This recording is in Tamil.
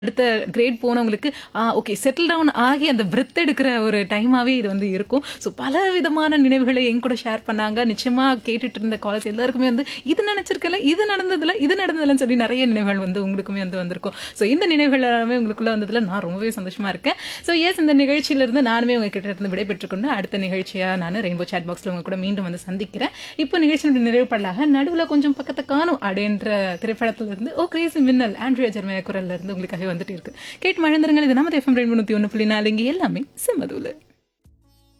அடுத்த கிரேட் போனவங்களுக்கு ஓகே செட்டில் டவுன் ஆகி அந்த பிரெத் எடுக்கிற ஒரு டைமாவே இது வந்து இருக்கும் ஸோ பல விதமான நினைவுகளை என் கூட ஷேர் பண்ணாங்க நிச்சயமா கேட்டுட்டு இருந்த காலேஜ் எல்லாருக்குமே வந்து இது நினைச்சிருக்கல இது நடந்ததுல இது நடந்ததுலன்னு சொல்லி நிறைய நினைவுகள் வந்து உங்களுக்குமே வந்து வந்திருக்கும் ஸோ இந்த நினைவுகள் எல்லாமே உங்களுக்குள்ள வந்ததுல நான் ரொம்பவே சந்தோஷமா இருக்கேன் ஸோ எஸ் இந்த நிகழ்ச்சியில இருந்து நானுமே உங்ககிட்ட இருந்து விடைபெற்றுக்கொண்டு அடுத்த நிகழ்ச்சியா நான் ரெயின்போ சாட் பாக்ஸ்ல உங்க கூட மீண்டும் வந்து சந்திக்கிறேன் இப்போ நிகழ்ச்சியோட நிறைவுப்படலாக நடுவில் கொஞ்சம் பக்கத்தை காணும் அப்படின்ற திரைப்படத்துல இருந்து ஓ கிரேசி மின்னல் ஆண்ட்ரியா ஜெர்மையா குரல்ல இருந்து உங்களுக்காக வந்துட்டு இருக்கு கேட்டு மழந்துருங்கள் இது நம்ம எஃப்எம் ரெண்டு ஒன்று புள்ளி நாலு இங்கே எல்லாமே சிம்மதூல